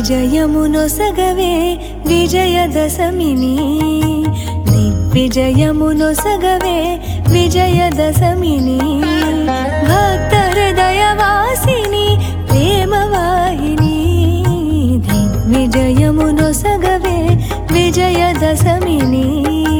దిగ్విజయమునొసగవే విజయదశమిని దిగ్విజయమునొసగవే విజయదశమిని భక్త హృదయవాసిని ప్రేమవాహిని దిగ్విజయమునొసగవే విజయదశమిని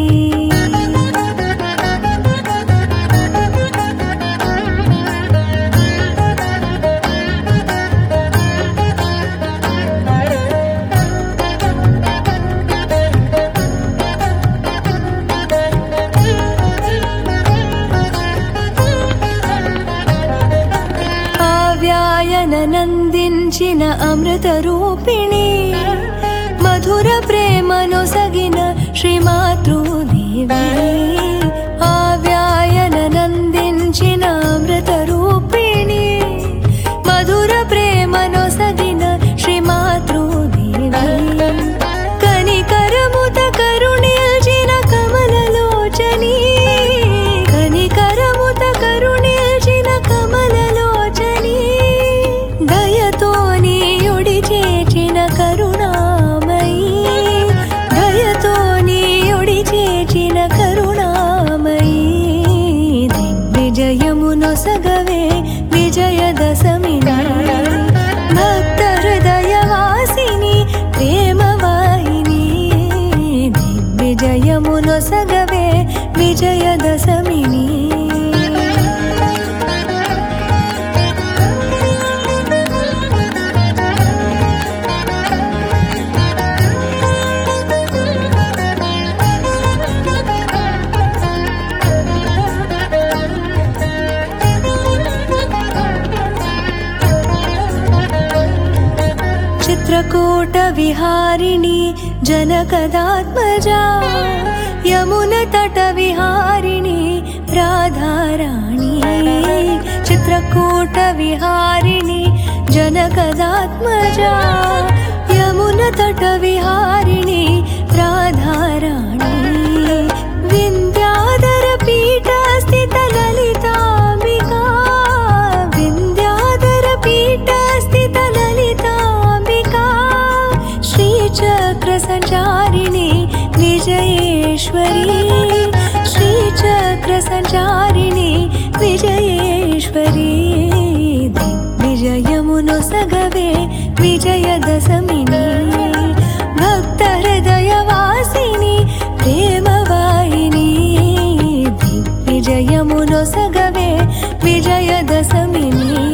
కావ్యాయన నందించిన అమృత రూపిణి మధుర ప్రేమనొసగిన శ్రీమాతృదేవి కావ్యాయన నందించిన అమృత రూపిణి మధుర ప్రేమనొసగిన శ్రీమాతృదేవి కనికరముత కరుణిల్చిన కమలలోచని కనికరముత కరుణిల్చిన కమలలోచని దయతో నీయుడి చేచిన కరుణామయి దయతో నీయుడి చేచిన కరుణామయి దిగ్విజయమునొసగవే విజయదశమిని భక్త హృదయవాసిని ప్రేమవాహిని దిగ్విజయమునొసగవే విజయదశమిని చిత్రకూట విహారిణి జనకదాత్మజా యమున తట విహారిణి రాధారాణి చిత్రకూట విహారిణి జనకదాత్మజా యమున తట విహారిణి రాధారాణి వింధ్యాధర పీఠ స్థిత లలితాంబికా వింధ్యాధర పీఠ స్థిత లలితాంబికా శ్రీచక్ర సంచారిణి విజయేశ్వరి శ్రీచక్ర సంచారిణి విజయేశ్వరి దిగ్విజయమునొసగవే విజయదశమిని భక్త హృదయవాసిని ప్రేమవాహిని దిగ్విజయమునొసగవే విజయదశమిని